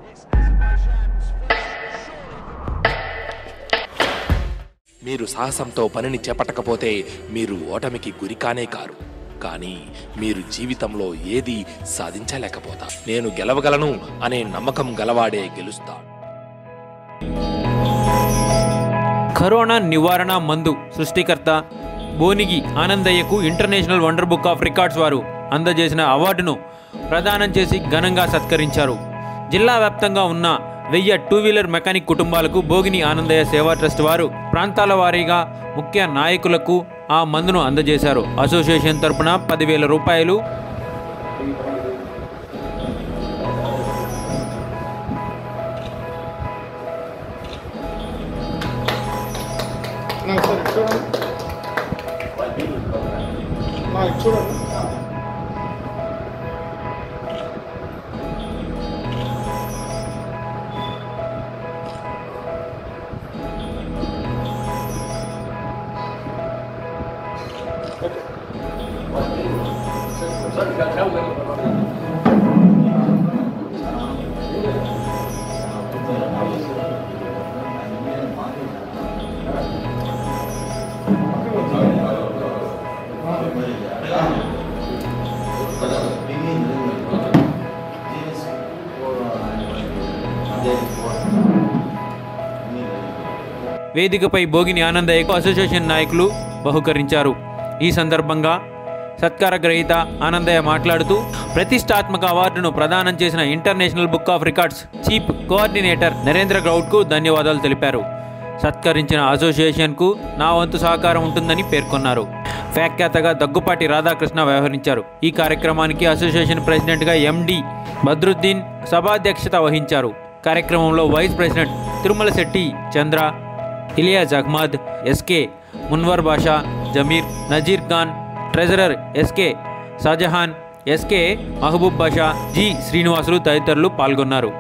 మీరు సాహసంతో పనిని చేపట్టకపోతే మీరు ఓటమికి గురికానే కారు కానీ మీరు జీవితంలో ఏది సాధించలేకపోతా నేను గెలవగలను అనే నమ్మకం గలవాడే గెలుస్తాడు కరోనా నివారణ మందు సృష్టికర్త బోనిగి ఆనందయ్యకు international wonder book of records వారు అందజేసిన అవార్డును ప్రదానం చేసి ఘనంగా సత్కరించారు జిల్లా వ్యాప్తంగా ఉన్న వెయ్యి టూ వీలర్ మెకానిక్ కుటుంబాలకు భోగిని ఆనందయ్య సేవా ట్రస్ట్ వారు ప్రాంతాల వారీగా ముఖ్య నాయకులకు ఆ మందును అందజేశారు అసోసియేషన్ తరపున పదివేల రూపాయలు నాకు సరే చూడండి నాకు చూడండి వేదికపై భోగిని ఆనందయ్యకు అసోసియేషన్ నాయకులు బహుకరించారు ఈ సందర్భంగా సత్కార గ్రహీత ఆనందయ్య మాట్లాడుతూ ప్రతిష్టాత్మక అవార్డును ప్రదానం చేసిన international book of records chief coordinator Narendra గౌడ్కు ధన్యవాదాలు తెలిపారు సత్కరించిన అసోసియేషన్కు నా వంతు సహకారం ఉంటుందని పేర్కొన్నారు వ్యాఖ్యాతగా దగ్గుపాటి రాధాకృష్ణ వ్యవహరించారు ఈ కార్యక్రమానికి అసోసియేషన్ ప్రెసిడెంట్గా ఎండి బద్రుద్దీన్ సభాధ్యక్షత వహించారు కార్యక్రమంలో vice president Tirumala Shetty Chandra Iliyaz Ahmed SK Munwar Basha Jameer Nazeer Khan treasurer SK Shahjahan SK Mahaboob Basha G Srinivasulu తదితరులు పాల్గొన్నారు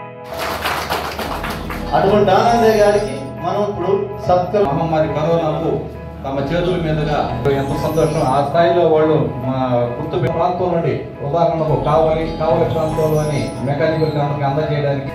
అటువంటి ఆనందయ్య గారికి మనం ఇప్పుడు సత్కరం మహమ్మారి కరోనాకు తమ చేతుల మీదుగా ఎంత సంతోషం ఆ స్థాయిలో వాళ్ళు మా గుర్తు ప్రాంతం నుండి ఉదాహరణకు కావలి కావలి ప్రాంతంలోని మెకానికల్ గ్రౌండ్కి అందజేయడానికి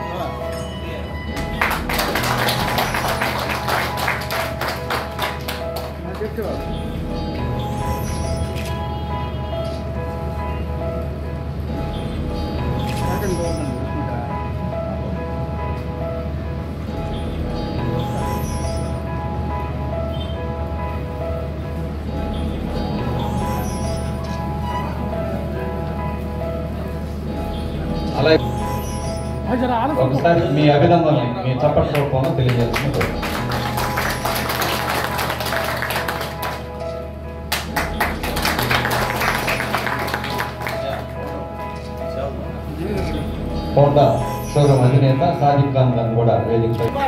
అలాగే ఒకసారి మీ అభినందనలు మీ చప్పటి రూపంలో తెలియజేస్తున్నారు హోండా షోరూమ్ అధినేత సాదిక్ ఖాన్ గారిని కూడా వేదికపై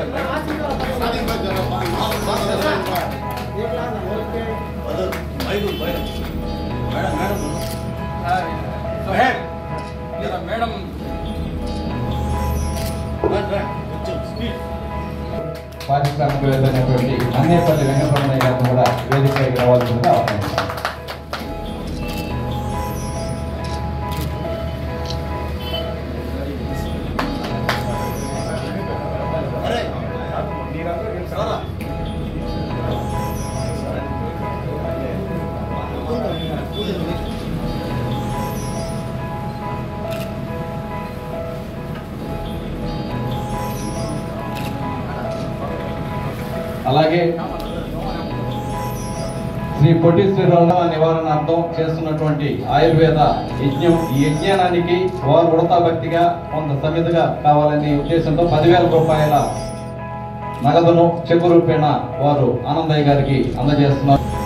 పాకిస్తాన్కు వెళ్ళినటువంటి అన్నేపల్లి వెంకటరమణయ్య గారిని కూడా వేదికపైకి రావాల్సిందిగా ఆహ్వానిస్తాను అలాగే శ్రీ పొట్టి శ్రీరామ నివారణార్థం చేస్తున్నటువంటి ఆయుర్వేద యజ్ఞం ఈ యజ్ఞానానికి వారు ఉడతా భక్తిగా కొంత సమితిగా కావాలనే ఉద్దేశంతో పదివేల రూపాయల నగదును చెక్కు రూపేణ వారు ఆనందయ్య గారికి అందజేస్తున్నారు